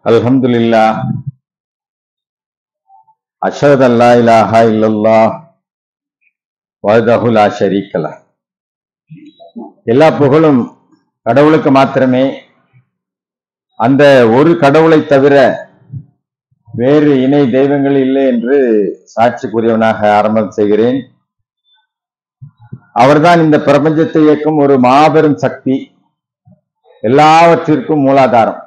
الحمد لله أشهد أن لا إله إلا الله وحده لا شريك له எல்லா புகழும் கடவுளுக்கு மாத்திரமே அந்த ஒரு கடவுளை தவிர வேறு இணை தெய்வங்கள் இல்லை என்று சாட்சி கூறியவனாக ஆரம்பம் செய்கிறேன் அவர்தான் இந்த பிரபஞ்சத்தை இயக்கும் ஒரு மாபெரும் சக்தி எல்லாவற்றிற்கும் மூலாதாரம்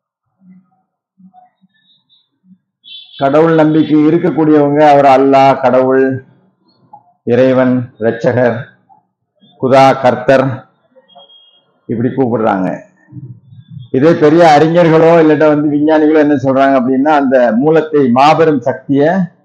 கடவுள் நம்பிக்கை இருக்கக்கூடியவங்க அவர் அல்லாஹ் கடவுள் இறைவன் இரட்சகர் குதா கர்த்தர் இப்படி கூப்பிடுறாங்க இதே பெரிய அறிஞர்களோ இல்லாட்ட வந்து விஞ்ஞானிகளோ என்ன சொல்றாங்க அப்படின்னா அந்த மூலத்தை மாபெரும் சக்திய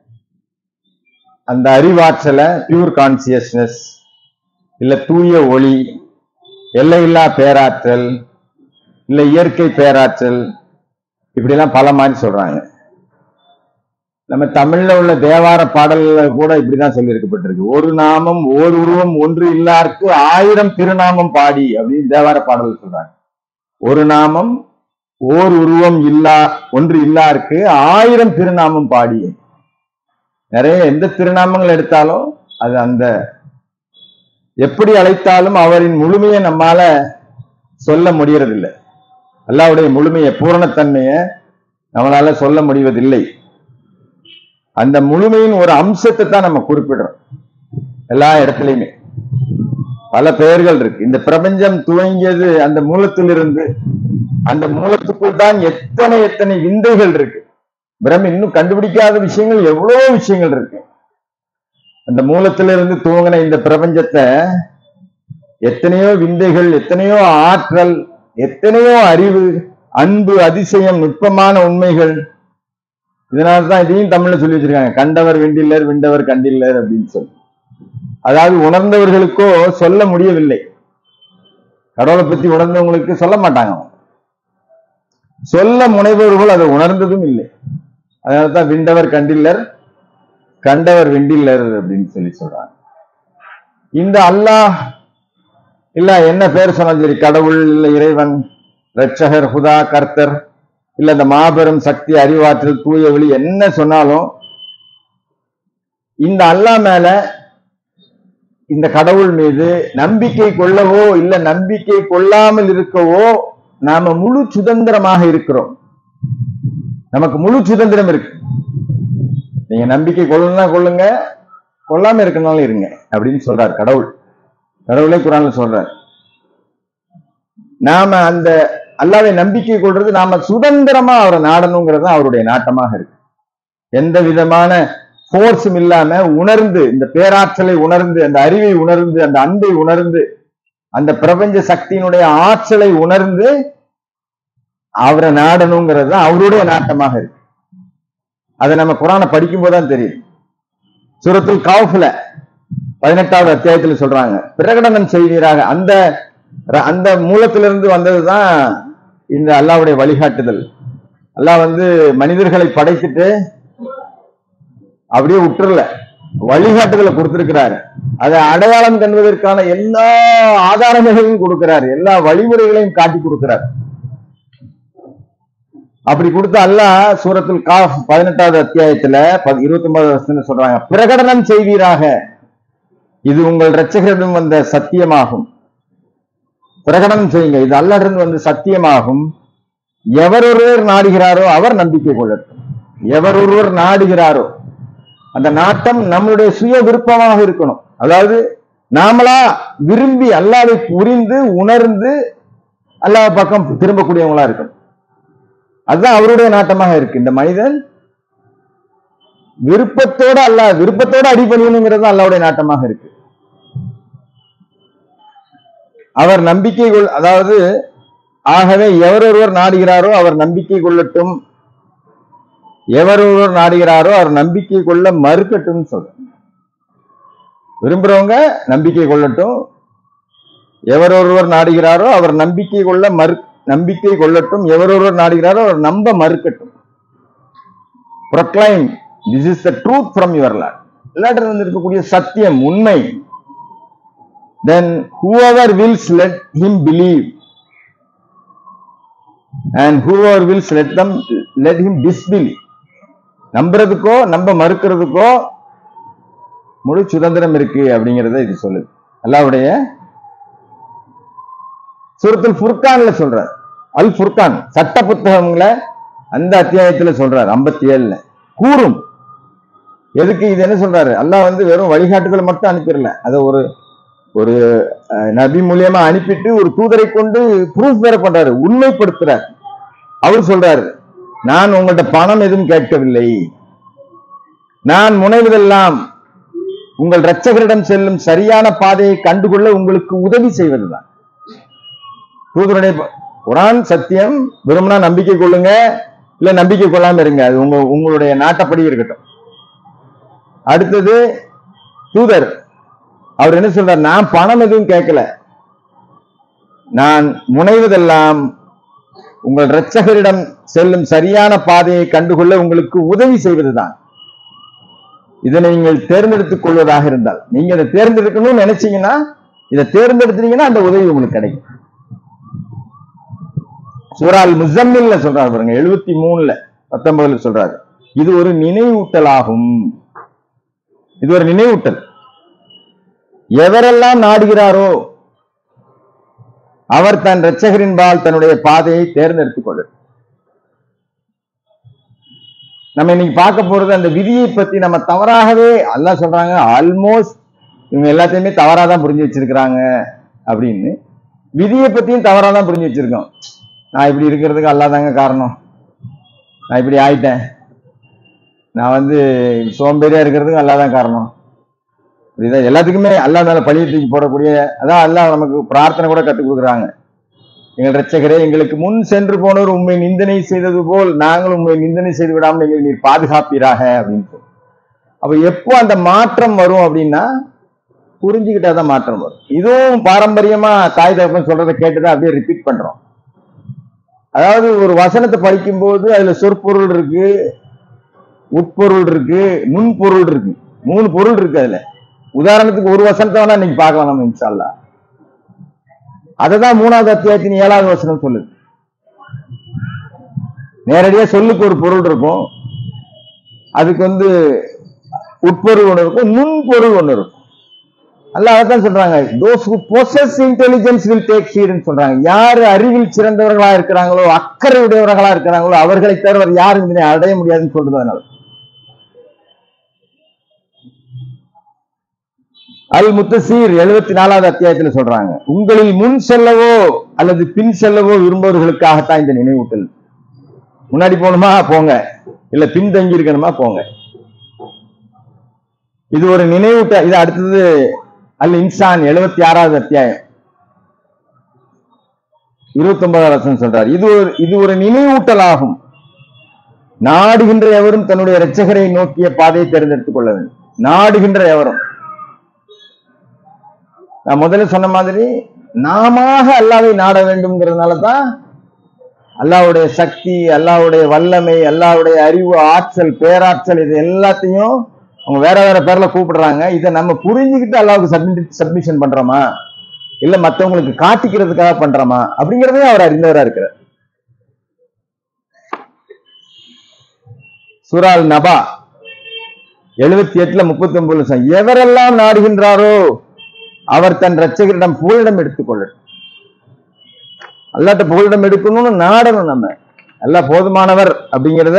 அந்த அறிவாற்றலை பியூர் கான்சியஸ்னஸ் இல்ல தூய ஒளி எல்லையில்லா பேராற்றல் இல்ல இயற்கை பேராற்றல் இப்படிலாம் பல மாதிரி சொல்றாங்க நம்ம தமிழ்ல உள்ள தேவார பாடல்ல கூட இப்படிதான் சொல்லியிருக்கப்பட்டிருக்கு ஒரு நாமம் ஓர் உருவம் ஒன்று இல்லாருக்கு ஆயிரம் திருநாமம் பாடி அப்படின்னு தேவார பாடல் சொல்றாங்க ஒரு நாமம் ஓர் உருவம் இல்லா ஒன்று இல்லாருக்கு ஆயிரம் திருநாமம் பாடி நிறைய எந்த திருநாமங்கள் எடுத்தாலும் அது அந்த எப்படி அழைத்தாலும் அவரின் முழுமையை நம்மால சொல்ல முடியறதில்லை அல்லாவுடைய முழுமையை பூரணத்தன்மையை நம்மளால சொல்ல முடிவதில்லை அந்த முழுமையின் ஒரு அம்சத்தை தான் நம்ம குறிப்பிடுறோம் எல்லா இடத்துலையுமே பல பெயர்கள் இருக்கு இந்த பிரபஞ்சம் துவங்கியது அந்த மூலத்திலிருந்து அந்த மூலத்துக்குள் தான் எத்தனை எத்தனை விந்தைகள் இருக்கு பிரம்ம இன்னும் கண்டுபிடிக்காத விஷயங்கள் எவ்வளவோ விஷயங்கள் இருக்கு அந்த மூலத்திலிருந்து துவங்கின இந்த பிரபஞ்சத்தை எத்தனையோ விந்தைகள் எத்தனையோ ஆற்றல் எத்தனையோ அறிவு அன்பு அதிசயம் நுட்பமான உண்மைகள் இதனால்தான் இதையும் தமிழ்ல சொல்லி வச்சிருக்காங்க கண்டவர் விண்டில்லர் விண்டவர் கண்டில்லர் அப்படின்னு சொல்லி அதாவது உணர்ந்தவர்களுக்கோ சொல்ல முடியவில்லை கடவுளை பத்தி உணர்ந்தவங்களுக்கு சொல்ல மாட்டாங்க அவங்க. சொல்ல முனைபவர்கள் அதை உணர்ந்ததும் இல்லை அதனாலதான் விண்டவர் கண்டில்லர் கண்டவர் விண்டில்லர் அப்படின்னு சொல்லி சொல்றாங்க இந்த அல்லாஹ் இல்ல என்ன பேர் சொன்னாலும் சரி கடவுள் இல்ல இறைவன் ரட்சகர் ஹுதா கர்த்தர் இல்ல இந்த மாபெரும் சக்தி அறிவாற்றல் தூய ஒளி என்ன சொன்னாலும் இந்த அல்லாஹ் மேல இந்த கடவுள் மீது நம்பிக்கை கொள்ளவோ இல்ல நம்பிக்கை கொள்ளாமல் இருக்கவோ நாம முழு சுதந்திரமாக இருக்கிறோம் நமக்கு முழு சுதந்திரம் இருக்கு நீங்க நம்பிக்கை கொள்ளணும்னா கொள்ளுங்க கொள்ளாம இருக்கனாலும் இருங்க அப்படின்னு சொல்றார் கடவுள் கடவுளே குரான்ல சொல்றார் நாம அந்த அல்லாவை நம்பிக்கை கொள்றது நாம சுதந்திரமா அவரை நாடணுங்கிறது தான் அவருடைய நாட்டமாக இருக்கு எந்த விதமான போர்ஸும் இல்லாம உணர்ந்து இந்த பேராற்றலை உணர்ந்து அந்த அறிவை உணர்ந்து அந்த அன்பை உணர்ந்து அந்த பிரபஞ்ச சக்தியினுடைய ஆற்றலை உணர்ந்து அவரை நாடணுங்கிறது தான் அவருடைய நாட்டமாக இருக்கு அதை நம்ம குரானை படிக்கும் போதுதான் தெரியும் சூரத்துல் காஃப்ல பதினெட்டாவது அத்தியாயத்துல சொல்றாங்க பிரகடனம் செய்வீராக அந்த அந்த மூலத்திலிருந்து வந்ததுதான் இந்த அல்லாவுடைய வழிகாட்டுதல் அல்லாஹ் வந்து மனிதர்களை படைத்துட்டு அப்படியே விட்டுறல வழிகாட்டுதலை கொடுத்திருக்கிறாரு அதை அடையாளம் கண்பதற்கான எல்லா ஆதாரங்களையும் கொடுக்கிறாரு எல்லா வழிமுறைகளையும் காட்டி கொடுக்கிறார் அப்படி கொடுத்த அல்லாஹ் சூரத்துல் காஃப் பதினெட்டாவது அத்தியாயத்துல இருபத்தி ஒன்பது வருஷம் சொல்றாங்க பிரகடனம் செய்வீராக இது உங்கள் இரட்சகரிடம் வந்த சத்தியமாகும் பிரகடனம் செய்யுங்க இது அல்லிருந்து வந்து சத்தியமாகும் எவர் ஒருவர் நாடுகிறாரோ அவர் நம்பிக்கை கொள்ளட்டும் எவர் ஒருவர் நாடுகிறாரோ அந்த நாட்டம் நம்மளுடைய சுய விருப்பமாக இருக்கணும் அதாவது நாமளா விரும்பி அல்லாவை புரிந்து உணர்ந்து அல்லாஹ் பக்கம் திரும்பக்கூடியவங்களா இருக்கணும் அதுதான் அவருடைய நாட்டமாக இருக்கு இந்த மனிதன் விருப்பத்தோட அல்ல விருப்பத்தோட அடிபணியணுங்கிறது அல்லாவுடைய நாட்டமாக இருக்கு அவர் நம்பிக்கை கொள் அதாவது ஆகவே எவர் ஒருவர் நாடுகிறாரோ அவர் நம்பிக்கை கொள்ளட்டும் எவர் ஒருவர் நாடுகிறாரோ அவர் நம்பிக்கை கொள்ள மறுக்கட்டும் சொல்ற விரும்புறவங்க நம்பிக்கை கொள்ளட்டும் எவர் ஒருவர் நாடுகிறாரோ அவர் நம்பிக்கை கொள்ள மறு நம்பிக்கை கொள்ளட்டும் எவர் ஒருவர் நாடுகிறாரோ அவர் நம்ப மறுக்கட்டும் proclaim this is the truth from your lord எல்லாட்டில் வந்து இருக்கக்கூடிய சத்தியம் உண்மை then whoever wills let him believe and whoever wills let them let him disbelieve நம்புறதுக்கோ நம்ப மறுக்கிறதுக்கோ முழு சுதந்திரம் இருக்கு அப்படிங்கறத இது சொல்லுது அல்லாவுடைய சூரத்துல் ஃபுர்கான்ல சொல்றார் அல் ஃபுர்கான் சட்ட புத்தகங்களை அந்த அத்தியாயத்துல சொல்றார் ஐம்பத்தி ஏழுல கூறும் எதுக்கு இது என்ன சொல்றாரு அல்லாஹ் வந்து வெறும் வழிகாட்டுகளை மட்டும் அனுப்பிடல அதை ஒரு ஒரு அஹ், நபி மூலியமா அனுப்பிட்டு ஒரு தூதரை கொண்டு ப்ரூஃப் வேற பண்றாரு உண்மைப்படுத்துறார் அவர் சொல்றாரு நான் உங்கள்ட்ட பணம் எதுவும் கேட்கவில்லை நான் முனைவதெல்லாம் உங்கள் இரட்சகரிடம் செல்லும் சரியான பாதையை கண்டுகொள்ள உங்களுக்கு உதவி செய்வதுதான் தூதருடைய ப- குரான் சத்தியம் விரும்பினா நம்பிக்கை கொள்ளுங்க இல்ல நம்பிக்கை கொள்ளாம இருங்க அது உங்க உங்களுடைய நாட்டப்படி இருக்கட்டும் அடுத்தது தூதர் அவர் என்ன சொல்றார் நான் பணம் எதுவும் கேட்கல நான் முனைவதெல்லாம் உங்கள் இரட்சகரிடம் செல்லும் சரியான பாதையை கண்டுகொள்ள உங்களுக்கு உதவி செய்வதுதான் இதனை நீங்கள் தேர்ந்தெடுத்துக் கொள்வதாக இருந்தால் நீங்க இதை தேர்ந்தெடுக்கணும்னு நினைச்சீங்கன்னா இதை தேர்ந்தெடுத்தீங்கன்னா அந்த உதவி உங்களுக்கு கிடைக்கும் சூரால் முசம்மில்ல சொல்றாரு பாருங்க எழுபத்தி மூணுல பத்தொன்பதுல சொல்றாரு இது ஒரு நினைவூட்டலாகும் இது ஒரு நினைவூட்டல் எவரெல்லாம் நாடுகிறாரோ அவர் தன் இரட்சகரின்பால் தன்னுடைய பாதையை தேர்ந்தெடுத்துக் கொள்ளு நம்ம இன்னைக்கு பார்க்க போறது அந்த விதியை பத்தி நம்ம தவறாகவே அல்லாஹ் சொல்றாங்க ஆல்மோஸ்ட் இவங்க எல்லாத்தையுமே தவறா தான் புரிஞ்சு வச்சிருக்கிறாங்க அப்படின்னு விதியை பத்தியும் தவறா தான் புரிஞ்சு வச்சிருக்கோம் நான் இப்படி இருக்கிறதுக்கு அல்லாஹ் தாங்க காரணம் நான் இப்படி ஆயிட்டேன் நான் வந்து சோம்பேறியா இருக்கிறதுக்கு அல்லாஹ் தான் காரணம் புரியுதா எல்லாத்துக்குமே அல்லாஹ் மேல பழியை தூக்கி போடக்கூடிய அதான் அல்லாஹ் நமக்கு பிரார்த்தனை கூட கற்றுக் கொடுக்குறாங்க எங்கள் ரட்சகரே எங்களுக்கு முன் சென்று போனோர் உண்மை நிந்தனை செய்தது போல் நாங்களும் உண்மை நிந்தனை செய்து விடாமல் எங்களை நீர் பாதுகாப்பீராக அப்படின்னு சொல்லி. அப்ப எப்போ அந்த மாற்றம் வரும் அப்படின்னா புரிஞ்சுக்கிட்டாதான் மாற்றம் வரும் இதுவும் பாரம்பரியமா தாய் தகப்பன் சொல்றதை கேட்டுதான் அப்படியே ரிப்பீட் பண்றோம் அதாவது ஒரு வசனத்தை படிக்கும்போது அதுல சொற்பொருள் இருக்கு உட்பொருள் இருக்கு நுண்பொருள் இருக்கு மூணு பொருள் இருக்கு அதுல உதாரணத்துக்கு ஒரு வசனத்தை வேணா நீங்க பார்க்கலாம் நம்ம இன்ஷால்லா அததான் மூணாவது அத்தியாயத்தின் ஏழாவது வசனம் சொல்லுது நேரடியா சொல்லுக்கு ஒரு பொருள் இருக்கும் அதுக்கு வந்து உட்பொருள் ஒன்று இருக்கும் நுண்பொருள் ஒன்று இருக்கும் அல்ல அதான் சொல்றாங்க those who possess intelligence will take heed ன்னு சொல்றாங்க யார் அறிவில் சிறந்தவர்களா இருக்கிறாங்களோ அக்கறை உடையவர்களா இருக்கிறாங்களோ அவர்களை தவிர வேறு யாரும் இதனை அடைய முடியாதுன்னு சொல்றது அதனால அல் முத்தசீர் எழுபத்தி நாலாவது அத்தியாயத்துல சொல்றாங்க உங்களில் முன் செல்லவோ அல்லது பின் செல்லவோ விரும்புவர்களுக்காகத்தான் இந்த நினைவூட்டல் முன்னாடி போகணுமா போங்க இல்ல பின்தங்கி இருக்கணுமா போங்க இது ஒரு நினைவூட்ட இது அடுத்தது அல் இன்சான் எழுபத்தி ஆறாவது அத்தியாயம் இருபத்தி ஒன்பதாவது வசனம் சொல்றார் இது ஒரு இது ஒரு நினைவூட்டலாகும் நாடுகின்ற எவரும் தன்னுடைய இரட்சகரை நோக்கிய பாதையை தேர்ந்தெடுத்துக் கொள்ள வேண்டும் நாடுகின்ற எவரும் நான் முதல்ல சொன்ன மாதிரி நாம அல்லாவை நாட வேண்டும்ங்கிறதுனால தான் அல்லாவுடைய சக்தி அல்லாவுடைய வல்லமை அல்லாவுடைய அறிவு ஆற்றல் பேராற்றல் இது எல்லாத்தையும் அவங்க வேற வேற பேர்ல கூப்பிடுறாங்க இதை நம்ம புரிஞ்சுக்கிட்டு அல்லாவுக்கு சப்மிட் சப்மிஷன் பண்றோமா இல்ல மத்தவங்களுக்கு காட்டிக்கிறதுக்காக பண்றோமா அப்படிங்கறதே அவர் அறிந்தவரா இருக்கிறார் சூரால் நபா எழுபத்தி எட்டுல முப்பத்தி ஒன்பது எவரெல்லாம் நாடுகின்றாரோ அவர் தன் ரட்சகரிடம் புகலிடம் எடுத்துக்கொள்ளட்டும் அல்லாட்ட புகலிடம் எடுக்கணும்னு நாடணும் நம்ம நல்லா போதுமானவர் அப்படிங்கிறத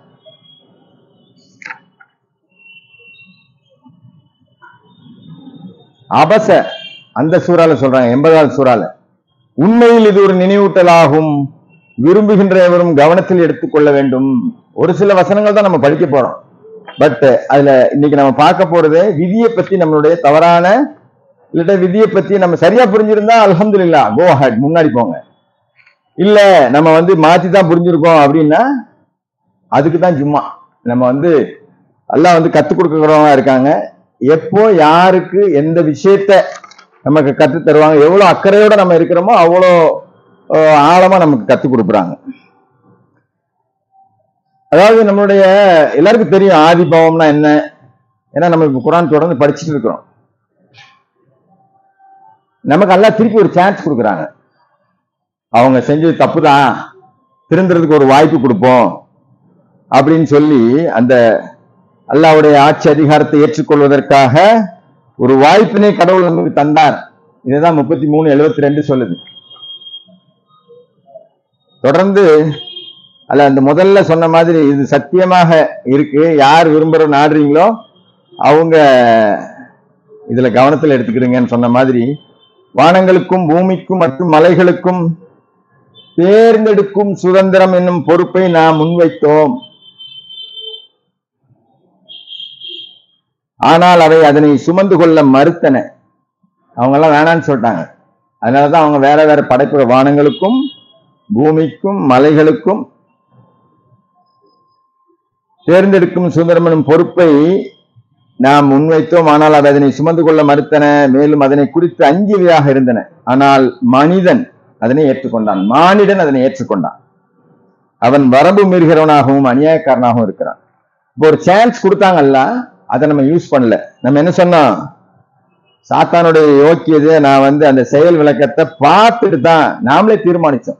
அபச அந்த சூறால சொல்றாங்க எண்பதாவது சூறால உண்மையில் இது ஒரு நினைவூட்டலாகும் விரும்புகின்ற எவரும் கவனத்தில் எடுத்துக்கொள்ள வேண்டும் ஒரு சில வசனங்கள் தான் நம்ம படிக்க போறோம் பட் அதுல இன்னைக்கு நம்ம பார்க்க போறது விதியை பத்தி நம்மளுடைய தவறான இல்லட்ட விதியை பத்தி நம்ம சரியா புரிஞ்சிருந்தா அல்ஹம்துலில்லா கோ ஹெட் முன்னாடி போங்க இல்ல நம்ம வந்து மாத்தி தான் புரிஞ்சிருக்கோம் அப்படின்னா அதுக்கு தான் சும்மா நம்ம வந்து எல்லாம் வந்து கத்துக் கொடுக்கிறவங்க இருக்காங்க எப்போ யாருக்கு எந்த விஷயத்த நமக்கு கத்து தருவாங்க எவ்வளவு அக்கறையோட நம்ம இருக்கிறோமோ அவ்வளோ அஹ், ஆழமா நமக்கு கத்து கொடுக்குறாங்க அதாவது நம்மளுடைய எல்லாருக்கும் தெரியும் ஆதிபாவம்னா என்ன ஏன்னா நம்ம இப்ப குரான் தொடர்ந்து படிச்சுட்டு இருக்கிறோம் நமக்கு எல்லாம் திருப்பி ஒரு சான்ஸ் கொடுக்குறாங்க அவங்க செஞ்சது தப்பு தான் திருந்துறதுக்கு ஒரு வாய்ப்பு கொடுப்போம் அப்படின்னு சொல்லி அந்த அல்லாவுடைய ஆட்சி அதிகாரத்தை ஏற்றுக்கொள்வதற்காக ஒரு வாய்ப்பினை கடவுள் நமக்கு தந்தார் இதுதான் முப்பத்தி மூணு எழுபத்தி ரெண்டு சொல்லுது தொடர்ந்து அல்ல அந்த முதல்ல சொன்ன மாதிரி இது சத்தியமாக இருக்கு யார் விரும்புற நாடுறீங்களோ அவங்க இதுல கவனத்தில் எடுத்துக்கிறீங்கன்னு சொன்ன மாதிரி வானங்களுக்கும் பூமிக்கும் மற்றும் மலைகளுக்கும் தேர்ந்தெடுக்கும் சுதந்திரம் என்னும் பொறுப்பை நாம் முன்வைத்தோம் ஆனால் அவை அதனை சுமந்து கொள்ள மறுத்தன அவங்க எல்லாம் வேணான்னு சொல்லிட்டாங்க அதனாலதான் அவங்க வேற வேற படைப்பு வானங்களுக்கும் பூமிக்கும் மலைகளுக்கும் தேர்ந்தெடுக்கும் சுதந்திரம் எனும் பொறுப்பை நாம் முன்வைத்தோம் ஆனால் அவை அதனை சுமந்து கொள்ள மறுத்தன மேலும் அதனை குறித்து அஞ்சியவையாக இருந்தன ஆனால் மனிதன் அதனை ஏற்றுக்கொண்டான் மானிடன் அதனை ஏற்றுக்கொண்டான் அவன் வரம்பு மீறுகிறவனாகவும் அநியாயக்காரனாகவும் இருக்கிறான் இப்போ ஒரு சான்ஸ் கொடுத்தாங்கல்ல அதை நம்ம யூஸ் பண்ணல நம்ம என்ன சொன்னோம் சாத்தானுடைய யோக்கியதை நான் வந்து அந்த செயல் விளக்கத்தை பார்த்துட்டு தான் நாமளே தீர்மானிச்சோம்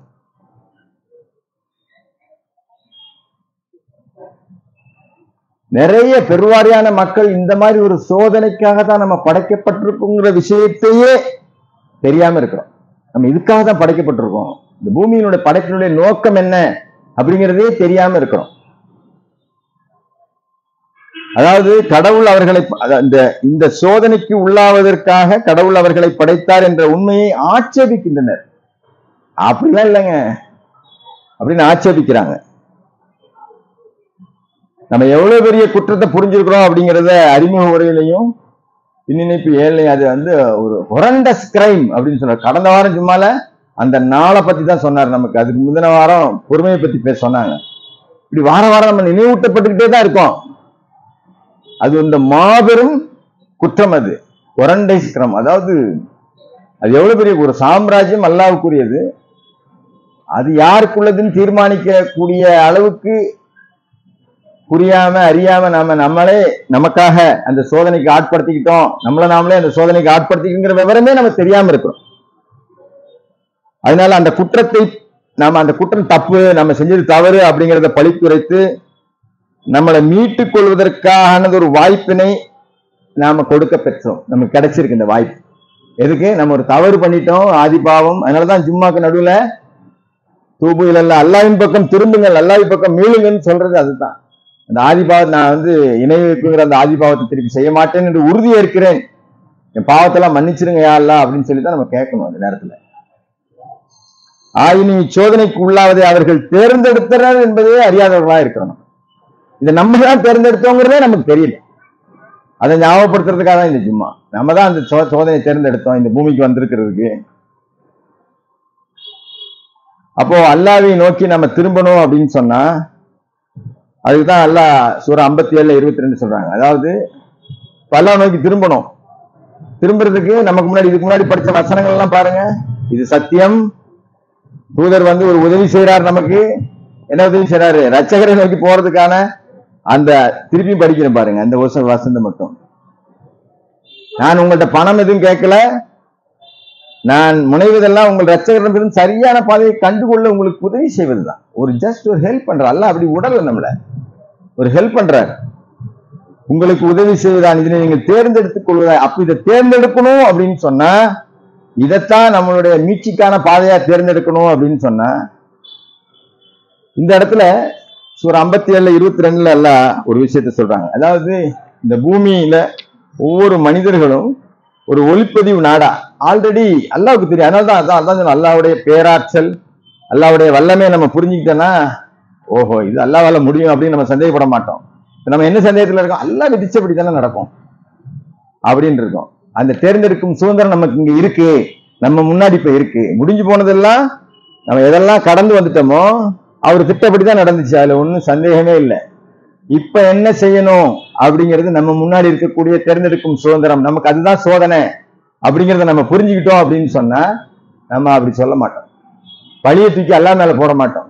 நிறைய பெருவாரியான மக்கள் இந்த மாதிரி ஒரு சோதனைக்காக தான் நம்ம படைக்கப்பட்டிருக்குங்கிற விஷயத்தையே தெரியாம இருக்கிறோம் நம்ம இதுக்காக தான் படைக்கப்பட்டிருக்கோம் இந்த பூமியினுடைய படைப்பினுடைய நோக்கம் என்ன அப்படிங்கிறதே தெரியாம இருக்கிறோம் அதாவது கடவுள் அவர்களை அத- இந்த இந்த சோதனைக்கு உள்ளாவதற்காக கடவுள் அவர்களை படைத்தார் என்ற உண்மையை ஆட்சேபிக்கின்றனர் அப்படிலாம் இல்லைங்க அப்படின்னு ஆட்சேபிக்கிறாங்க நம்ம எவ்வளவு பெரிய குற்றத்தை புரிஞ்சிருக்கிறோம் அப்படிங்கிறத அறிமுக உரையிலையும் பின்னிணைப்பு ஏழையும் அது வந்து ஒரு ஹொரண்டஸ் கிரைம் அப்படின்னு சொன்னார் கடந்த வாரம் சும்மால அந்த நாளை பத்தி தான் சொன்னார் நமக்கு அதுக்கு முந்தின வாரம் பொறுமையை பத்தி பேச சொன்னாங்க இப்படி வார வாரம் நம்ம நினைவூட்டப்பட்டுக்கிட்டே தான் இருக்கோம் அது இந்த மாபெரும் குற்றம் அது ஒரண்டைஸ் கிரம் அதாவது அது எவ்வளவு பெரிய ஒரு சாம்ராஜ்யம் அல்லாவுக்குரியது அது யாருக்குள்ளதுன்னு தீர்மானிக்கக்கூடிய அளவுக்கு புரியாம அறியாம நாம நம்மளே நமக்காக அந்த சோதனைக்கு ஆட்படுத்திக்கிட்டோம் நம்மள நாமளே அந்த சோதனைக்கு ஆட்படுத்திக்கிங்கிற விவரமே நமக்கு தெரியாம இருக்கிறோம் அதனால அந்த குற்றத்தை நாம அந்த குற்றம் தப்பு நம்ம செஞ்சது தவறு அப்படிங்கிறத பழித்துரைத்து நம்மளை மீட்டுக் கொள்வதற்கானது ஒரு வாய்ப்பினை நாம கொடுக்க பெற்றோம் நமக்கு கிடைச்சிருக்கு இந்த வாய்ப்பு எதுக்கு நம்ம ஒரு தவறு பண்ணிட்டோம் ஆதி பாவம் அதனாலதான் ஜும்மாக்கு நடுவுல தூபு இல்ல அல்லாவின் பக்கம் திரும்புங்கள் அல்லாவின் பக்கம் மீளுங்கன்னு சொல்றது அதுதான் அந்த ஆதி பாவத்தை நான் வந்து இணை வைப்புங்கிற அந்த ஆதி பாவத்தை திருப்பி செய்ய மாட்டேன் என்று உறுதி ஏற்கிறேன் என் பாவத்தெல்லாம் மன்னிச்சிருங்க யா அல்லாஹ் அப்படின்னு சொல்லி தான் நம்ம கேட்கணும் அந்த நேரத்துல ஆயினும் இச்சோதனைக்கு உள்ளாவதை அவர்கள் தேர்ந்தெடுத்தனர் என்பதே அறியாதவர்களா இருக்கிறோம் நம்ம. இதை நம்ம தான் தேர்ந்தெடுத்தோங்கிறதே நமக்கு தெரியல அதை ஞாபகப்படுத்துறதுக்காக தான் இந்த ஜும்மா நம்ம தான் அந்த சோ- சோதனையை தேர்ந்தெடுத்தோம் இந்த பூமிக்கு வந்திருக்கிறதுக்கு அப்போ அல்லாவை நோக்கி நம்ம திரும்பணும் அப்படின்னு சொன்னா அதுக்குதான் அல்லாஹ் சூரா ஐம்பத்தி ஏழுல இருபத்தி ரெண்டு சொல்றாங்க அதாவது இப்ப அல்லாஹ் நோக்கி திரும்பணும் திரும்புறதுக்கு நமக்கு முன்னாடி இதுக்கு முன்னாடி படிச்ச வசனங்கள் எல்லாம் பாருங்க இது சத்தியம் தூதர் வந்து ஒரு உதவி செய்யறார் நமக்கு என்ன உதவி செய்யறாரு ரட்சகரை நோக்கி போறதுக்கான அந்த திருப்பி படிக்கிறேன் பாருங்க அந்த வச வசந்தம் மட்டும் நான் உங்கள்ட்ட பணம் எதுவும் கேட்கல நான் முனைவதெல்லாம் உங்கள் ரட்சகரிடமிருந்து சரியான பாதையை கண்டுகொள்ள உங்களுக்கு உதவி செய்வதுதான் ஒரு ஜஸ்ட் ஒரு ஹெல்ப் பண்ற அல்ல அப்படி உடல நம்மள ஒரு ஹெல்ப் பண்றார் உங்களுக்கு உதவி செய்வதான் இதனை நீங்கள் தேர்ந்தெடுத்துக் கொள்வதா அப்ப இதை தேர்ந்தெடுக்கணும் அப்படின்னு சொன்னா இதைத்தான் நம்மளுடைய மீட்சிக்கான பாதையா தேர்ந்தெடுக்கணும் அப்படின்னு சொன்னா இந்த இடத்துல சூர் ஐம்பத்தி ஏழுல இருபத்தி ரெண்டுல எல்லாம் ஒரு விஷயத்த சொல்றாங்க அதாவது இந்த பூமியில ஒவ்வொரு மனிதர்களும் ஒரு ஒளிப்பதிவு நாடா ஆல்ரெடி அல்லாவுக்கு தெரியும் அதனால தான் அதான் அதான் சொன்னேன், அல்லாவுடைய பேராற்றல் அல்லாவுடைய வல்லமே நம்ம புரிஞ்சுக்கிட்டோன்னா ஓஹோ இது அல்லாவால முடியும் அப்படின்னு நம்ம சந்தேகப்பட மாட்டோம் இப்ப நம்ம என்ன சந்தேகத்துல இருக்கோம் அல்லா விதிச்சபடி தானே நடக்கும் அப்படின்னு இருக்கோம் அந்த தேர்ந்தெடுக்கும் சுதந்திரம் நமக்கு இங்க இருக்கு நம்ம முன்னாடி இப்ப இருக்கு முடிஞ்சு போனதெல்லாம் நம்ம எதெல்லாம் கடந்து வந்துட்டோமோ அவர் திட்டப்படி தான் நடந்துச்சு அதுல ஒன்றும் சந்தேகமே இல்லை இப்ப என்ன செய்யணும் அப்படிங்கிறது நம்ம முன்னாடி இருக்கக்கூடிய தேர்ந்தெடுக்கும் சுதந்திரம் நமக்கு அதுதான் சோதனை அப்படிங்கிறத நம்ம புரிஞ்சுக்கிட்டோம் அப்படின்னு சொன்னா நம்ம அப்படி சொல்ல மாட்டோம் பழிய தூக்கி அல்லா மேல போட மாட்டோம்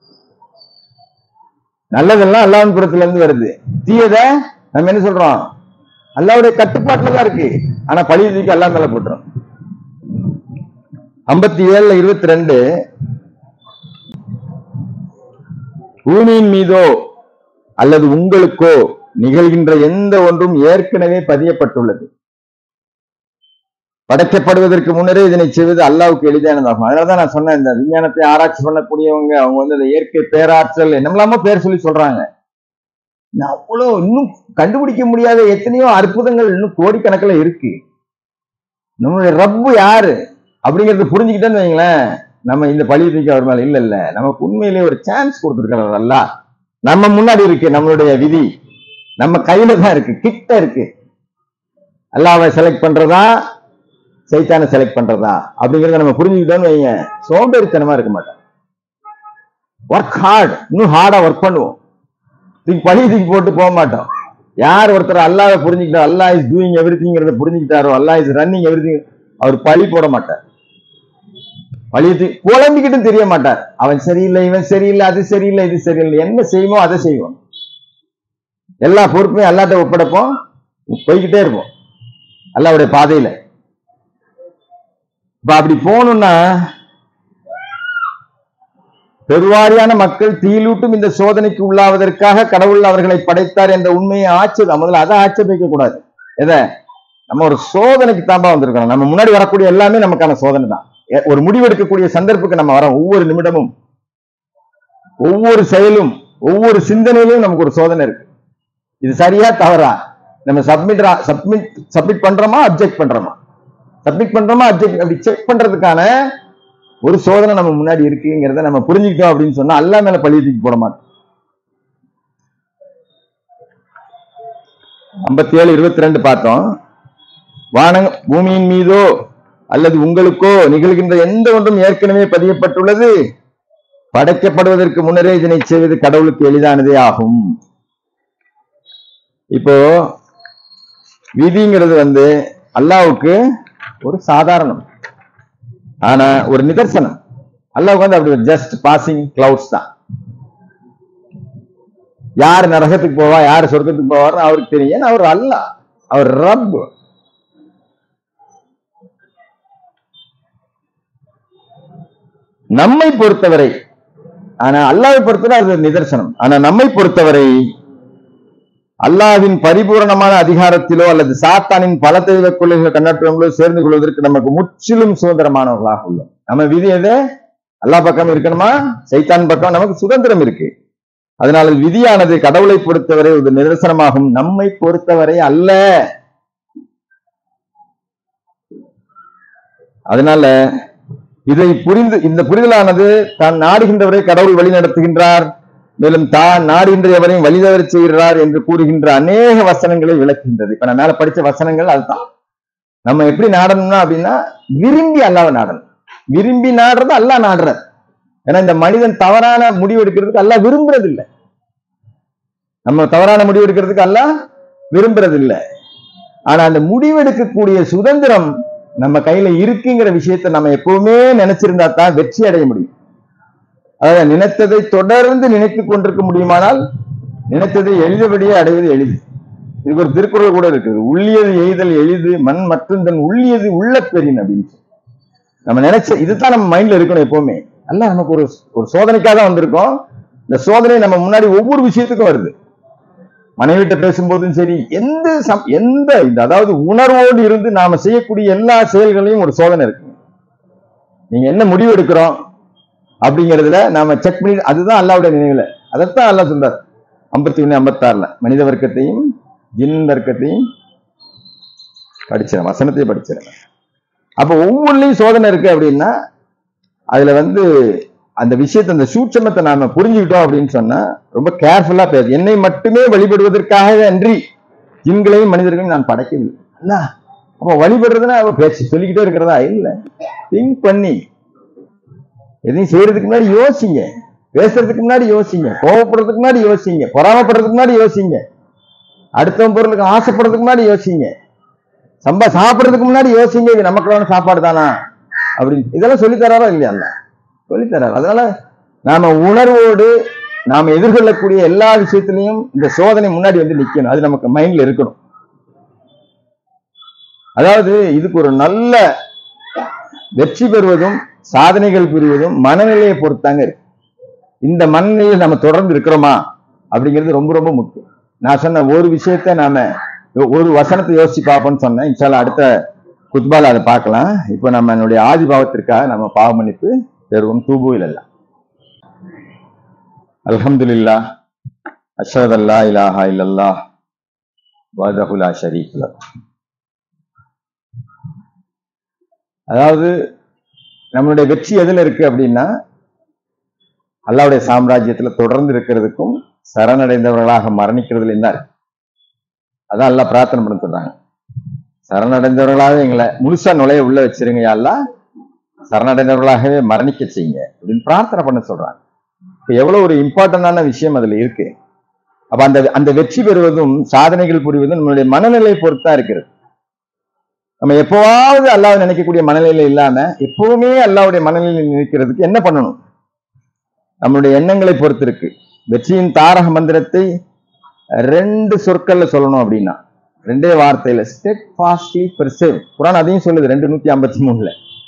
நல்லதெல்லாம் அல்லாவின் புறத்துல இருந்து வருது தீயதை நம்ம என்ன சொல்றோம் அல்லாவுடைய கட்டுப்பாட்டுல தான் இருக்கு ஆனா பழிய தூக்கி அல்லா மேல போட்டுரும் ஐம்பத்தி ஏழுல இருபத்தி ரெண்டு பூமியின் மீதோ அல்லது உங்களுக்கோ நிகழ்கின்ற எந்த ஒன்றும் ஏற்கனவே பதியப்பட்டுள்ளது படைக்கப்படுவதற்கு முன்னரே இதனை செய்வது அல்லாவுக்கு எளிதானதாகும் அதனாலதான் நான் சொன்னேன் இந்த விஞ்ஞானத்தை ஆராய்ச்சி பண்ணக்கூடியவங்க அவங்க வந்து இந்த இயற்கை பேராற்றல் என்னமெல்லாமோ பேர் சொல்லி சொல்றாங்க நான் அவ்வளவு இன்னும் கண்டுபிடிக்க முடியாத எத்தனையோ அற்புதங்கள் இன்னும் கோடிக்கணக்கில் இருக்கு நம்மளுடைய ரப்பு யாரு அப்படிங்கறத புரிஞ்சுக்கிட்டேன்னு வைங்களேன் நம்ம இந்த பழி தூக்கி அவர் மேல இல்ல இல்ல நமக்கு உண்மையிலேயே ஒரு சான்ஸ் கொடுத்துருக்கிறார் அல்ல நம்ம முன்னாடி இருக்கு நம்மளுடைய விதி நம்ம கையில தான் இருக்கு கிட்ட இருக்கு அல்லாவை செலக்ட் பண்றதா சைத்தானை செலக்ட் பண்றதா அப்படிங்கறத நம்ம புரிஞ்சுக்கிட்டோம்னு வைங்க சோம்பேறித்தனமா இருக்க மாட்டோம் ஒர்க் ஹார்ட் இன்னும் ஹார்டா ஒர்க் பண்ணுவோம் தூக்கி பழி தூக்கி போட்டு போக மாட்டோம் யார் ஒருத்தர் அல்லாவை புரிஞ்சுக்கிட்டோ அல்லா இஸ் டூயிங் எவ்ரி திங்கிறத புரிஞ்சுக்கிட்டாரோ அல்லா இஸ் ரன்னிங் எவ்ரி அவர் பழி போட மாட்டார் பழி தூக்கி குழம்பிக்கிட்டும் தெரிய மாட்டார் அவன் சரியில்லை இவன் சரியில்லை அது சரியில்லை இது சரியில்லை என்ன செய்வோமோ அதை செய்வோம் எல்லா பொறுப்பையும் அல்லாட்ட ஒப்படைப்போம் போய்கிட்டே இருப்போம் அல்லாவுடைய பாதையில இப்ப அப்படி போகணும்னா பெருவாரியான மக்கள் தீலூட்டும் இந்த சோதனைக்கு உள்ளாவதற்காக கடவுள் அவர்களை படைத்தார் என்ற உண்மையை ஆட்சேப முதல்ல அதை ஆட்சேபிக்க கூடாது எதை நம்ம ஒரு சோதனைக்கு தாம்பா வந்திருக்கோம் நம்ம முன்னாடி வரக்கூடிய எல்லாமே நமக்கான சோதனை தான் எ- ஒரு முடிவெடுக்கக்கூடிய சந்தர்ப்புக்கு நம்ம வரோம் ஒவ்வொரு நிமிடமும் ஒவ்வொரு செயலும் ஒவ்வொரு சிந்தனையிலும் நமக்கு ஒரு சோதனை இருக்கு இது சரியா தவறா நம்ம சப்மிட் சப்மிட் சப்மிட் பண்றோமா அப்ஜெக்ட் பண்றோமா சப்மிட் பண்றோமா அப்ஜெக்ட் அப்படி செக் பண்றதுக்கான ஒரு சோதனை நம்ம முன்னாடி இருக்குங்கிறத நம்ம புரிஞ்சுக்கிட்டோம் அப்படின்னு சொன்னா அல்லா மேல பழி தூக்கி போட மாட்டோம் ஐம்பத்தி ஏழு இருபத்தி ரெண்டு பார்த்தோம் வானங் பூமியின் மீதோ அல்லது உங்களுக்கோ நிகழ்கின்ற எந்த ஒன்றும் ஏற்கனவே பதியப்பட்டுள்ளது படைக்கப்படுவதற்கு முன்னரே இதனை செய்வது கடவுளுக்கு எளிதானதே ஆகும் இப்போ விதிங்கிறது வந்து அல்லாவுக்கு ஒரு சாதாரணம் ஆனா ஒரு நிதர்சனம் அல்லாவுக்கு வந்து அப்படி ஜஸ்ட் பாசிங் கிளவுட்ஸ் தான் யார் நரகத்துக்கு போவா யார் சொர்க்கத்துக்கு போவார்னு அவருக்கு தெரியும் ஏன்னா அவர் அல்லாஹ் அவர் ரப் நம்மை பொறுத்தவரை ஆனா அல்லாவை பொறுத்தவரை அது ஒரு நிதர்சனம் ஆனா நம்மை பொறுத்தவரை அல்லாஹ்வின் பரிபூரணமான அதிகாரத்திலோ அல்லது சாத்தானின் பல தெய்வ கொள்கைகள் கண்ணாற்றங்களோ சேர்ந்து கொள்வதற்கு நமக்கு முற்றிலும் சுதந்திரமானவர்களாக உள்ளோம் நம்ம விதி எது அல்லாஹ் பக்கம் இருக்கணுமா சைத்தான் பக்கம் நமக்கு சுதந்திரம் இருக்கு அதனால விதியானது கடவுளை பொறுத்தவரை ஒரு நிதர்சனமாகும் நம்மை பொறுத்தவரை அல்ல அதனால இதை புரிந்து இந்த புரிதலானது தான் நாடுகின்றவரை கடவுள் வழி நடத்துகின்றார் மேலும் தான் நாடுகின்ற எவரையும் வழிதவறி செய்கிறார் என்று கூறுகின்ற அநேக வசனங்களை விளக்குகின்றது இப்ப நான் மேல படிச்ச வசனங்கள் அதுதான் நம்ம எப்படி நாடணும்னா அப்படின்னா விரும்பி அல்லாவை நாடணும் விரும்பி நாடுறது அல்லாஹ் நாடுறார் ஏன்னா இந்த மனிதன் தவறான முடிவு எடுக்கிறதுக்கு அல்லாஹ் விரும்புறது இல்ல நம்ம தவறான முடிவு எடுக்கிறதுக்கு அல்லாஹ் விரும்புறது இல்ல ஆனா அந்த முடிவெடுக்கக்கூடிய சுதந்திரம் நம்ம கையில இருக்குங்கிற விஷயத்தை நம்ம எப்பவுமே நினைச்சிருந்தா தான் வெற்றி அடைய முடியும் அதாவது நினைத்ததை தொடர்ந்து நினைத்துக் கொண்டிருக்க முடியுமானால் நினைத்ததை எளிதபடியே அடைவது எளிது இதுக்கு ஒரு திருக்குறள் கூட இருக்குது உள்ளியது எய்தல் எளிது மண் மற்றும் தன் உள்ளியது உள்ள பெரின் அப்படின்னு சொல்லி. நம்ம நினைச்ச இதுதான் நம்ம மைண்ட்ல இருக்கணும் எப்பவுமே அல்ல நமக்கு ஒரு ஒரு சோதனைக்காக தான் வந்திருக்கோம் இந்த சோதனை நம்ம முன்னாடி ஒவ்வொரு விஷயத்துக்கும் வருது மனைவிட்ட பேசும்போதும் சரி எந்த சம்- எந்த இந்த அதாவது உணர்வோடு இருந்து நாம செய்யக்கூடிய எல்லா செயல்களையும் ஒரு சோதனை இருக்கு நீங்க என்ன முடிவு எடுக்கிறோம் அப்படிங்கிறதுல நாம செக் பண்ணி அதுதான் அல்லாவுடைய நினைவுல அதைத்தான் அல்லாஹ் சொல்றார் ஐம்பத்தி ஒண்ணு ஐம்பத்தாறுல மனித வர்க்கத்தையும் ஜின் வர்க்கத்தையும் படிச்சிடறேன் வசனத்தையும் படிச்சிடறேன் அப்ப ஒவ்வொன்றிலையும் சோதனை இருக்கு அப்படின்னா அதுல வந்து அந்த விஷயத்தை அந்த சூட்சமத்தை நாம புரிஞ்சுக்கிட்டோம் அப்படின்னு சொன்னா ரொம்ப கேர்ஃபுல்லா பேசு என்னை மட்டுமே வழிபடுவதற்காக அன்றி ஜின்களையும் மனிதர்களையும் நான் படைக்கவில்லை அண்ணா அப்ப வழிபடுறதுன்னா அவ பேச்சு சொல்லிக்கிட்டே இருக்கிறதா இல்ல திங்க் பண்ணி எதையும் செய்யறதுக்கு முன்னாடி யோசிங்க பேசுறதுக்கு முன்னாடி யோசிங்க கோவப்படுறதுக்கு முன்னாடி யோசிங்க பொறாமப்படுறதுக்கு முன்னாடி யோசிங்க அடுத்தவன் பொருளுக்கு ஆசைப்படுறதுக்கு முன்னாடி யோசிங்க சம்பா சாப்பிடுறதுக்கு முன்னாடி யோசிங்க இது நமக்கான சாப்பாடு தானா அப்படின்னு இதெல்லாம் சொல்லித் தராரா இல்லையா அல்ல சொல்லித் தராரு அதனால நாம உணர்வோடு நாம எதிர்கொள்ளக்கூடிய எல்லா விஷயத்திலையும் இந்த சோதனை முன்னாடி வந்து நிக்கணும் அது நமக்கு மைண்ட்ல இருக்கணும் அதாவது இதுக்கு ஒரு நல்ல வெற்றி பெறுவதும் சாதனைகள் புரிவதும் மனநிலையை பொறுத்தாங்க இருக்கு இந்த மனநிலையில் நம்ம தொடர்ந்து இருக்கிறோமா அப்படிங்கிறது ரொம்ப ரொம்ப முக்கியம் நான் சொன்ன ஒரு விஷயத்த நாம ஒரு வசனத்தை யோசிச்சு பார்ப்போம்னு சொன்னேன் இன்ஷால்லா அடுத்த குத்பால அதை பார்க்கலாம் இப்போ நம்ம என்னுடைய ஆதி பாவத்திற்காக நம்ம பாவ மன்னிப்பு பெறுவோம் தூபு இல்லல்லா அல்ஹம்துலில்லா அஷ்ஹது அல்லா இலாஹா இல்லல்லாஹ் வஹ்தஹு லா ஷரீக லஹ் அதாவது நம்மளுடைய வெற்றி எதுல இருக்கு அப்படின்னா அல்லாவுடைய சாம்ராஜ்யத்துல தொடர்ந்து இருக்கிறதுக்கும் சரணடைந்தவர்களாக மரணிக்கிறதுலையும் தான் இருக்கு அதான் எல்லாம் பிரார்த்தனை பண்ண சொல்றாங்க சரணடைந்தவர்களாக எங்களை முழுசா நுழைய உள்ள வச்சிருங்க எல்லாம் சரணடைந்தவர்களாகவே மரணிக்க செய்யுங்க அப்படின்னு பிரார்த்தனை பண்ண சொல்றாங்க இப்ப எவ்வளவு ஒரு இம்பார்ட்டன்டான விஷயம் அதுல இருக்கு அப்ப அந்த அந்த வெற்றி பெறுவதும் சாதனைகள் புரிவதும் நம்மளுடைய மனநிலை பொறுத்தா இருக்கிறது நம்ம எப்பவாவது அல்லாஹ் நினைக்கக்கூடிய மனநிலை இல்லாம எப்பவுமே அல்லாவுடைய மனநிலை நினைக்கிறதுக்கு என்ன பண்ணணும் நம்மளுடைய எண்ணங்களை பொறுத்து இருக்கு வெற்றியின் தாரக மந்திரத்தை ரெண்டு சொற்கள்ல சொல்லணும் அப்படின்னா ரெண்டே வார்த்தையில ஸ்டெட் ஃபாஸ்ட்லி பெர்சேவ் குரான் அதையும் சொல்லுது ரெண்டு நூத்தி ஐம்பத்தி மூணுல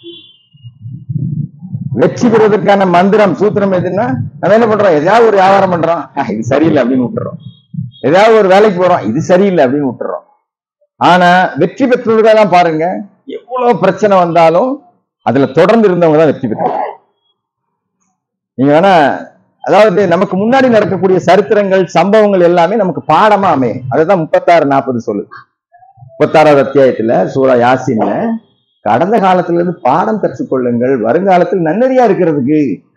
வெற்றி பெறுவதற்கான மந்திரம் சூத்திரம் எதுன்னா நம்ம என்ன பண்றோம் எதையாவது ஒரு வியாபாரம் பண்றோம் "ஆ, இது சரியில்லை அப்படின்னு விட்டுறோம் ஏதாவது ஒரு வேலைக்கு போறோம் இது சரியில்லை அப்படின்னு விட்டுறோம் ஆனா வெற்றி பெற்றவர்கள் தான் பாருங்க எவ்வளவு பிரச்சனை வந்தாலும் அதுல தொடர்ந்து இருந்தவங்க தான் வெற்றி பெற்றவங்க நீங்க வேணா அதாவது நமக்கு முன்னாடி நடக்கக்கூடிய சரித்திரங்கள் சம்பவங்கள் எல்லாமே நமக்கு பாடமா அமையும் அதுதான் முப்பத்தாறு நாற்பது சொல்லுது முப்பத்தாறாவது அத்தியாயத்துல சூரா யாசின்ல கடந்த காலத்துல இருந்து பாடம் கற்றுக்கொள்ளுங்கள் வருங்காலத்தில் நன்னறியா இருக்கிறதுக்கு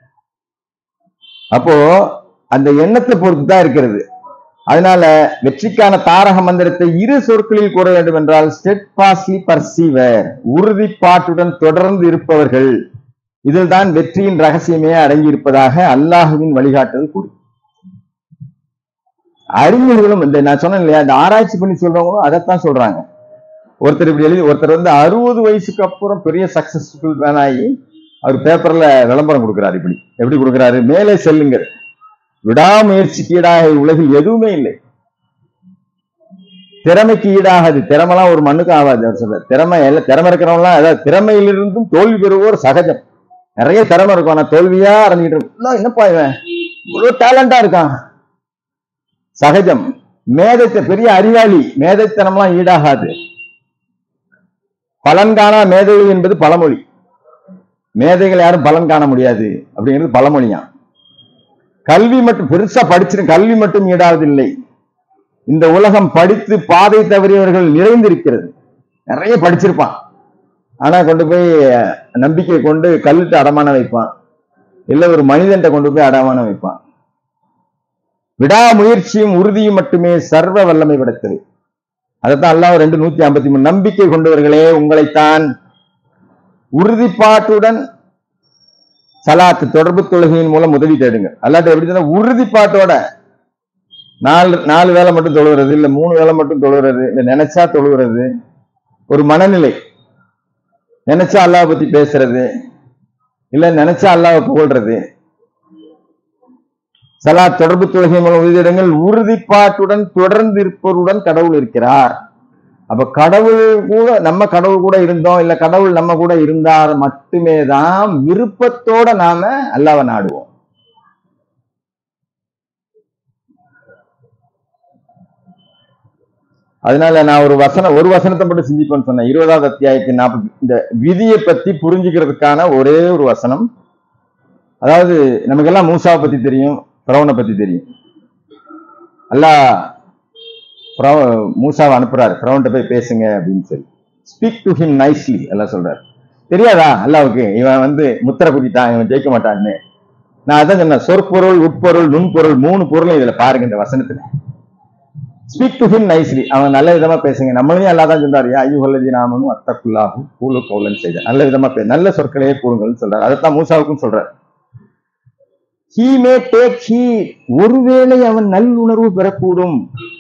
அப்போ அந்த எண்ணத்தை பொறுத்து தான் இருக்கிறது அதனால வெற்றிக்கான தாரக மந்திரத்தை இரு சொற்களில் கூற வேண்டும் என்றால் ஸ்டெட் பாஸ்லி பர்சீவர் உறுதிப்பாட்டுடன் தொடர்ந்து இருப்பவர்கள் இதில் தான் வெற்றியின் ரகசியமே அடங்கி இருப்பதாக அல்லாஹுவின் வழிகாட்டுதல் கூறி அறிஞர்களும் இந்த நான் சொன்னேன் இல்லையா இந்த ஆராய்ச்சி பண்ணி சொல்றவங்களும் அதைத்தான் சொல்றாங்க ஒருத்தர் இப்படி எழுதி ஒருத்தர் வந்து அறுபது வயசுக்கு அப்புறம் பெரிய சக்சஸ்ஃபுல் மேன் ஆகி அவர் பேப்பர்ல விளம்பரம் கொடுக்கிறாரு இப்படி எப்படி கொடுக்கிறாரு மேலே செல்லுங்க விடாமுயற்சிக்கு ஈடாக உலகில் எதுவுமே இல்லை திறமைக்கு ஈடாகாது திறமெல்லாம் ஒரு மண்ணுக்கு ஆகாது அவர் சொல்றார் திறமை எல்லாம் திறமை இருக்கிறவங்களாம் அதாவது திறமையிலிருந்தும் தோல்வி பெறுவோர் சகஜம் நிறைய திறமை இருக்கும் ஆனா தோல்வியா அடைஞ்சிட்டு இருக்கும் "இல்ல, என்னப்பா இவன் இவ்வளவு டேலண்டா இருக்கான் சகஜம் மேதைத்த பெரிய அறிவாளி மேதைத்தனம்லாம் ஈடாகாது பலன் காணா மேதைகள் என்பது பழமொழி மேதைகள் யாரும் பலன் காண முடியாது அப்படிங்கிறது பழமொழியா கல்வி மட்டும் பெருசா படிச்சிரு கல்வி மட்டும் ஈடாவதில்லை இந்த உலகம் படித்து பாதை தவறியவர்கள் நிறைந்திருக்கிறது நிறைய படிச்சிருப்பான் ஆனா கொண்டு போய் நம்பிக்கை கொண்டு கல்லுட்டு அடமான வைப்பான் இல்ல ஒரு மனிதன்ட்ட கொண்டு போய் அடமான வைப்பான் விடாமுயற்சியும் உறுதியும் மட்டுமே சர்வ வல்லமை படைத்தது அதைத்தான் அல்லாஹ் ரெண்டு நூத்தி ஐம்பத்தி மூணு நம்பிக்கை கொண்டவர்களே உங்களைத்தான் உறுதிப்பாட்டுடன் சலாத்து தொடர்பு தொழுகையின் மூலம் உதவி தேடுங்க அல்லாட்ட எப்படி சொன்னா உறுதிப்பாட்டோட நாலு நாலு வேலை மட்டும் தொழுகிறது இல்ல மூணு வேலை மட்டும் தொழுகிறது இல்ல நினைச்சா தொழுகிறது ஒரு மனநிலை நினைச்சா அல்லாஹ் பத்தி பேசுறது இல்ல நினைச்சா அல்லாஹ் புகழ்றது சலாத் தொடர்பு தொழுகை மூலம் உதவியிடங்கள் உறுதிப்பாட்டுடன் தொடர்ந்து இருப்பவருடன் கடவுள் இருக்கிறார் அப்ப கடவுள் கூட நம்ம கடவுள் கூட இருந்தோம் இல்ல கடவுள் நம்ம கூட இருந்தால் மட்டுமே தான் விருப்பத்தோட நாம அல்லாவை நாடுவோம் அதனால நான் ஒரு வசனம் ஒரு வசனத்தை மட்டும் சிந்திப்பேன்னு சொன்னேன் இருபதாவது அத்தியாயத்தின் நாற்பது இந்த விதியை பத்தி புரிஞ்சுக்கிறதுக்கான ஒரே ஒரு வசனம் அதாவது நமக்கெல்லாம் மூசாவை பத்தி தெரியும் பிரவனை பத்தி தெரியும் அல்லாஹ் பிரவ மூசாவை அனுப்புறாரு பிரவன்ட்ட போய் பேசுங்க அப்படின்னு சொல்லி ஸ்பீக் டு ஹிம் நைஸ்லி எல்லாம் சொல்றாரு தெரியாதா அல்லாவுக்கு இவன் வந்து முத்திர குத்திட்டான் இவன் ஜெயிக்க மாட்டான்னு நான் அதான் சொன்னேன் சொற்பொருள் உட்பொருள் நுண்பொருள் மூணு பொருளும் இதுல பாருங்க இந்த வசனத்துல ஸ்பீக் டு ஹிம் நைஸ்லி அவன் நல்ல விதமா பேசுங்க நம்மளையும் அல்லா தான் சொல்றாரு ஐயோ ஹல்லதி நாமனும் அத்தக்குள்ளாகும் கூலு கவுலன்னு செய்த நல்ல விதமா பே நல்ல சொற்களையே கூறுங்கள்னு சொல்றாரு அதைத்தான் மூசாவுக்கும் சொல்றாரு ஹீ மே டேக் ஹீ ஒருவேளை அவன் நல்லுணர்வு பெறக்கூடும்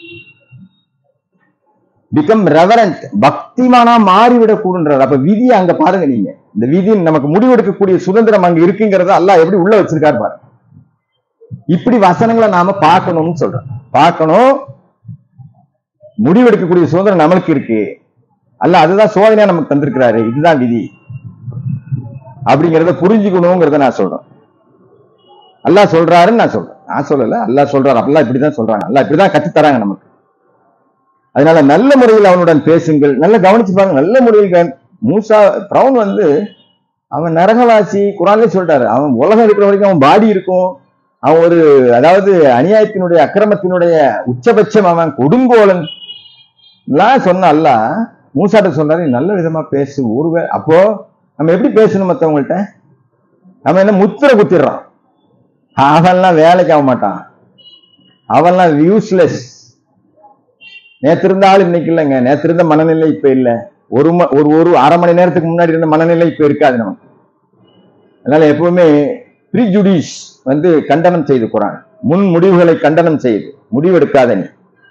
பிகம் ரெவரண்ட் பக்திமானா மாறிவிடக் கூடுன்றார் அப்ப விதி அங்க பாருங்க நீங்க இந்த விதி நமக்கு முடிவெடுக்கக்கூடிய சுதந்திரம் அங்க இருக்குங்கிறத அல்லாஹ் எப்படி உள்ள வச்சிருக்காரு பாருங்க இப்படி வசனங்களை நாம பார்க்கணும்னு சொல்றோம் பார்க்கணும் முடிவெடுக்கக்கூடிய சுதந்திரம் நம்மளுக்கு இருக்கு அல்ல அதுதான் சோதனையா நமக்கு தந்திருக்கிறாரு இதுதான் விதி அப்படிங்கறத புரிஞ்சுக்கணுங்கிறத நான் சொல்றேன் அல்லாஹ் சொல்றாருன்னு நான் சொல்றேன் நான் சொல்லல அல்லாஹ் சொல்றாரு அப்படிலாம் இப்படிதான் சொல்றாங்க அல்லாஹ் இப்படிதான் கத்து தராங்க நமக்கு அதனால நல்ல முறையில் அவனுடன் பேசுங்கள் நல்லா கவனிச்சு பாருங்க நல்ல முறையில் கவனி- மூசா பிரவுன் வந்து அவன் நரகவாசி குரான்ல சொல்லிட்டாரு அவன் உலகம் இருக்கிற வரைக்கும் அவன் பாடி இருக்கும் அவன் ஒரு அதாவது அநியாயத்தினுடைய அக்கிரமத்தினுடைய உச்சபட்சம் அவன் கொடுங்கோலன் எல்லாம் சொன்ன அல்லாஹ் மூசாட்ட சொன்னாரு "நீ நல்ல விதமா பேசு ஒருவே அப்போ நம்ம எப்படி பேசணும் மத்தவங்கள்ட்ட நம்ம என்ன முத்திர குத்திடுறான் அவன்லாம் வேலைக்கு ஆக மாட்டான் அவன்லாம் யூஸ்லெஸ் நேத்து இருந்த ஆள் இன்னைக்கு இல்லைங்க நேத்து இருந்த மனநிலை இப்ப இல்ல ஒரு ம- ஒரு ஒரு அரை மணி நேரத்துக்கு முன்னாடி இருந்த மனநிலை இப்ப இருக்காது நமக்கு அதனால எப்பவுமே ப்ரீஜுடிஸ் வந்து கண்டனம் செய்து குரான் முன் முடிவுகளை கண்டனம் செய்து முடிவெடுக்காத நீ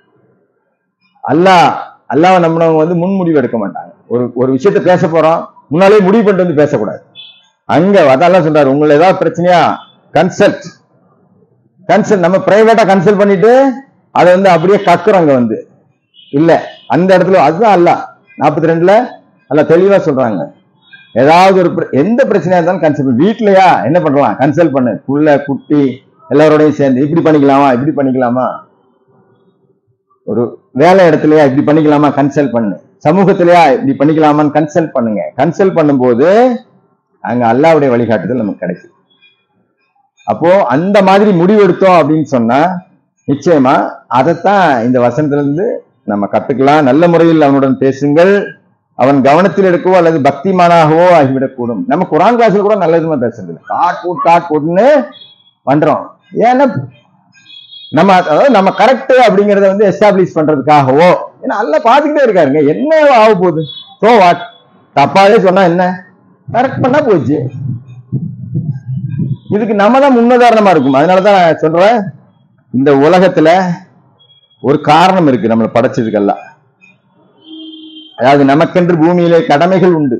அல்லாஹ் அல்லாஹ் நம்பினவங்க வந்து முன் முடிவு எடுக்க மாட்டாங்க ஒரு ஒரு விஷயத்த பேச போறோம் முன்னாலே முடிவு பண்ணிட்டு வந்து பேசக்கூடாது அங்க அதெல்லாம் சொல்றாரு உங்களுக்கு ஏதாவது பிரச்சனையா கன்சல்ட் கன்சல்ட் நம்ம பிரைவேட்டா கன்சல்ட் பண்ணிட்டு அதை வந்து அப்படியே கக்குறோம் அங்க வந்து இல்ல அந்த இடத்துல அதுதான் அல்ல நாற்பத்தி ரெண்டுல அல்ல தெளிவா சொல்றாங்க ஏதாவது ஒரு பிர- எந்த பிரச்சனையா இருந்தாலும் கன்சல்ட் வீட்லயா என்ன பண்ணலாம் கன்சல்ட் பண்ணு புள்ள குட்டி எல்லாரோடையும் சேர்ந்து இப்படி பண்ணிக்கலாமா இப்படி பண்ணிக்கலாமா ஒரு வேலை இடத்துலயா இப்படி பண்ணிக்கலாமா கன்சல்ட் பண்ணு சமூகத்திலயா இப்படி பண்ணிக்கலாமான்னு கன்சல்ட் பண்ணுங்க கன்சல்ட் பண்ணும்போது அங்க அல்லாவுடைய வழிகாட்டுதல் நமக்கு கிடைக்கும் அப்போ அந்த மாதிரி முடிவெடுத்தோம் அப்படின்னு சொன்னா நிச்சயமா அதைத்தான் இந்த வசனத்துல இருந்து நம்ம கத்துக்கலாம் நல்ல முறையில் அவனுடன் பேசுங்கள் அவன் கவனத்தில் எடுக்கவோ அல்லது பக்திமானாகவோ ஆகிவிடக்கூடும் நம்ம குரான் கிளாஸ்ல கூட நல்ல விதமா பேசுறது இல்லை காட் போட் காட் போட்டுன்னு பண்றோம் ஏன்னா நம்ம அதாவது நம்ம கரெக்ட் அப்படிங்கறத வந்து எஸ்டாப்ளிஷ் பண்றதுக்காகவோ ஏன்னா அல்ல பாத்துக்கிட்டே இருக்காருங்க என்ன ஆக போகுது சோ வாட் தப்பாவே சொன்னா என்ன கரெக்ட் பண்ணா போச்சு இதுக்கு நம்ம தான் முன்னுதாரணமா இருக்கும் அதனாலதான் நான் சொல்றேன் இந்த உலகத்துல ஒரு காரணம் இருக்கு நம்மளை படைச்சதுக்கெல்லாம் அதாவது நமக்கென்று பூமியிலே கடமைகள் உண்டு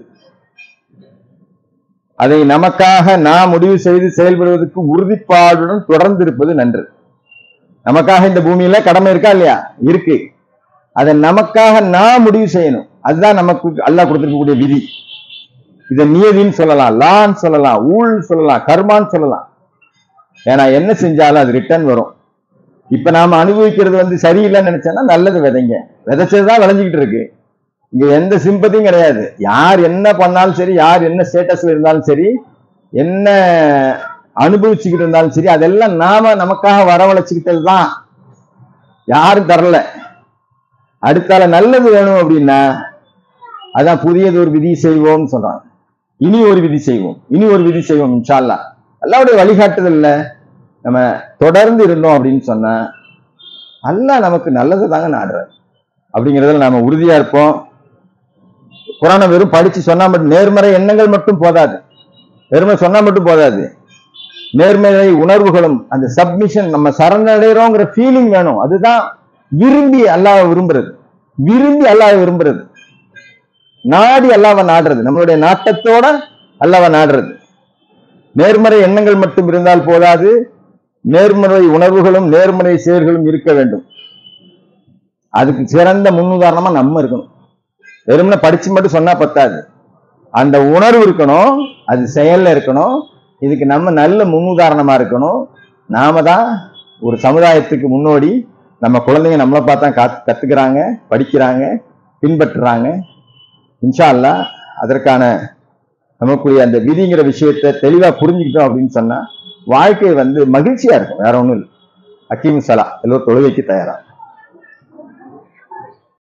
அதை நமக்காக நாம் முடிவு செய்து செயல்படுவதற்கு உறுதிப்பாடுடன் தொடர்ந்து இருப்பது நன்று நமக்காக இந்த பூமியில கடமை இருக்கா இல்லையா இருக்கு அதை நமக்காக நான் முடிவு செய்யணும் அதுதான் நமக்கு அல்லாஹ் கொடுத்திருக்கக்கூடிய விதி இதை நியதின்னு சொல்லலாம் லான்னு சொல்லலாம் ஊழ் சொல்லலாம் கர்மான்னு சொல்லலாம் ஏன்னா என்ன செஞ்சாலும் அது ரிட்டர்ன் வரும் இப்ப நாம அனுபவிக்கிறது வந்து சரியில்லைன்னு நினைச்சோன்னா நல்லது விதைங்க விதைச்சதுதான் விளைஞ்சுக்கிட்டு இருக்கு இங்க எந்த சிம்பத்தியும் கிடையாது யார் என்ன பண்ணாலும் சரி யார் என்ன ஸ்டேட்டஸ்ல இருந்தாலும் சரி என்ன அனுபவிச்சுக்கிட்டு இருந்தாலும் சரி அதெல்லாம் நாம நமக்காக வரவழைச்சுக்கிட்டது தான் யாரும் தரல அடுத்தால நல்லது வேணும் அப்படின்னா அதான் புதியது ஒரு விதி செய்வோம்னு சொல்றாங்க இனி ஒரு விதி செய்வோம் இனி ஒரு விதி செய்வோம் இன்ஷா அல்லாஹ் அல்லாவுடைய வழிகாட்டுதல்ல நம்ம தொடர்ந்து இருந்தோம் அப்படின்னு சொன்னா அல்லாஹ் நமக்கு நல்லது தாங்க நாடுறார் அப்படிங்கிறதுல நாம உறுதியா இருப்போம் குரானை வெறும் படிச்சு சொன்னா மட்டும் நேர்மறை எண்ணங்கள் மட்டும் போதாது வெறுமை சொன்னா மட்டும் போதாது நேர்மறை உணர்வுகளும் அந்த சப்மிஷன் நம்ம சரணடைறோங்கிற ஃபீலிங் வேணும் அதுதான் விரும்பி அல்லாஹ் விரும்புறது விரும்பி அல்லாஹ் விரும்புறது நாடி அல்லாஹ்வை நாடுறது நம்மளுடைய நாட்டத்தோட அல்லாஹ்வை நாடுறது நேர்மறை எண்ணங்கள் மட்டும் இருந்தால் போதாது நேர்மறை உணர்வுகளும் நேர்மறை செயல்களும் இருக்க வேண்டும் அதுக்கு சிறந்த முன்னுதாரணமா நம்ம இருக்கணும் வெறுமனே படிச்சு மட்டும் சொன்னா பத்தாது அந்த உணர்வு இருக்கணும் அது செயல்ல இருக்கணும் இதுக்கு நம்ம நல்ல முன்னுதாரணமா இருக்கணும் நாம தான் ஒரு சமுதாயத்துக்கு முன்னோடி நம்ம குழந்தைங்க நம்மளை பார்த்தா காத்து கத்துக்கிறாங்க படிக்கிறாங்க பின்பற்றுறாங்க இன்ஷா அல்லாஹ் அதற்கான நமக்குரிய அந்த விதிங்கிற விஷயத்தை தெளிவா புரிஞ்சுக்கிட்டோம் அப்படின்னு சொன்னா வாழ்க்கை வந்து மகிழ்ச்சியா இருக்கும் வேற ஒண்ணும் இல்லை அக்கீம் சலா எல்லோரும் தொழுகைக்கு தயாரா